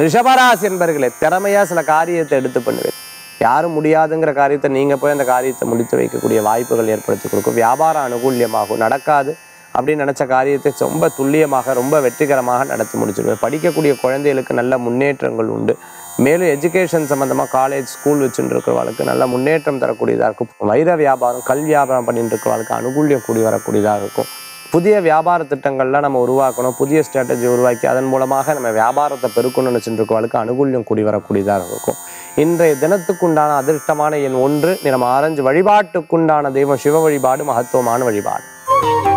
ரிஷபராசி என்பர்களே திறமையா சில காரியத்தை எடுத்து பண்ணுவேன் யாரும் முடியாதுங்கிற காரியத்தை நீங்க போய் அந்த காரியத்தை முடித்து வைக்கக்கூடிய வாய்ப்புகள் ஏற்படுத்தி கொடுக்கும் வியாபாரம் அனுகூல்யமாகும் நடக்காது அப்படின்னு நினைச்ச காரியத்தை ரொம்ப துல்லியமாக ரொம்ப வெற்றிகரமாக நடத்தி முடிச்சிருவேன் படிக்கக்கூடிய குழந்தைகளுக்கு நல்ல முன்னேற்றங்கள் உண்டு மேலும் எஜுகேஷன் சம்மந்தமாக காலேஜ் ஸ்கூல் வச்சுட்டு இருக்கிறவங்களுக்கு நல்ல முன்னேற்றம் தரக்கூடியதாக இருக்கும் வைர வியாபாரம் கல் வியாபாரம் பண்ணிட்டு இருக்கிறவங்களுக்கு அனுகூல்யம் கூடி வரக்கூடியதாக இருக்கும் புதிய வியாபார திட்டங்கள்லாம் நம்ம உருவாக்கணும் புதிய ஸ்ட்ராட்டஜி உருவாக்கி அதன் மூலமாக நம்ம வியாபாரத்தை பெருக்கணும்னு வச்சுருக்கவளுக்கு அனுகூல்யம் கூடி வரக்கூடியதாக இருக்கும் இன்றைய தினத்துக்குண்டான அதிர்ஷ்டமான எண் ஒன்று நிறம் ஆரஞ்சு வழிபாட்டுக்குண்டான தெய்வம் சிவ வழிபாடு மகத்துவமான வழிபாடு